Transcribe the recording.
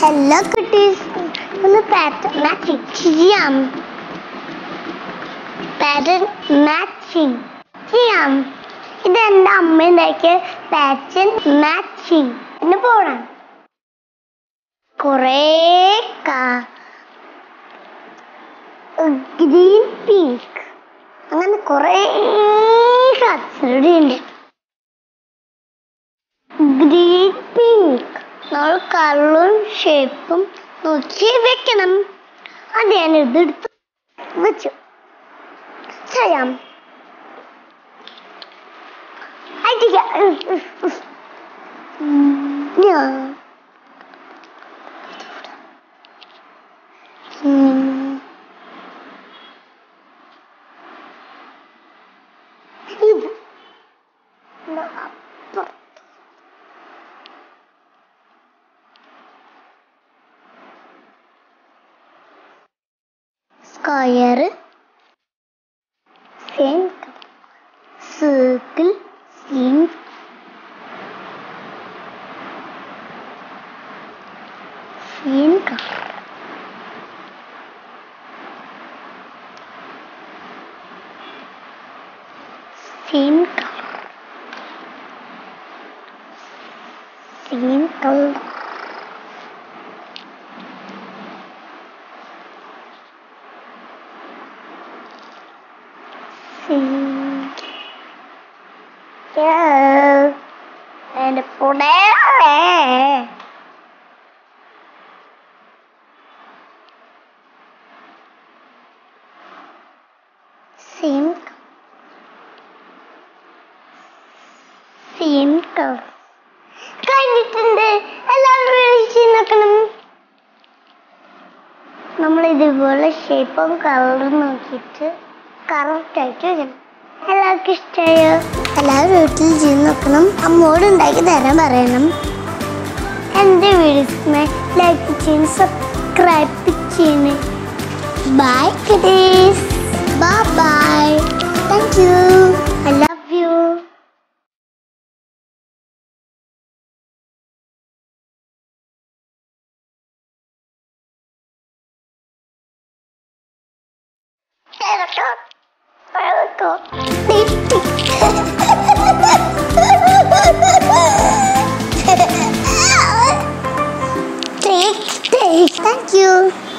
Hello കുട്ടീസ് ഒന്ന് pattern matching ചെയ്യാം പാറ്റേൺ മാച്ചിങ് ചെയ്യാം ഇത് എൻ്റെ അമ്മ ഉണ്ടാക്കിയ പാറ്റേൺ മാച്ചിങ് എന്ന് പോകണം കുറേ ഗ്രീൻ പിങ്ക് അങ്ങനെ കുറേ കച്ചറയുണ്ട് ഗ്രീൻ പിങ്ക് നമ്മൾ കളറും ഷേപ്പും നോക്കി വെക്കണം അത് ഞാൻ ഇതെടുത്ത് വെച്ചു ചെയ്യാം അടിക്ക ഞാൻ ഉം. ഇത് ഇതാ അപ്പുറത്ത് square same circle same same colour same colour same colour seem yeah and for there same same color കഴിഞ്ഞിട്ടുണ്ട് എല്ലാവരും എഴുതി നോക്കണം നമ്മൾ ഇതുപോലെ ഷേപ്പും കളറും നോക്കിയിട്ട് കറക്റ്റ് ആയിട്ട് വരണം എല്ലാവർക്കും ഇഷ്ടമായോ എല്ലാവരും വീട്ടിൽ ചെയ്ത് നോക്കണം അമ്മോട് ഉണ്ടാക്കി തരാൻ പറയണം എൻ്റെ വീഡിയോസിനെ ലൈക്ക് ചെയ്യണം സബ്സ്ക്രൈബ് ചെയ്യണം bye kiddies bye bye thank U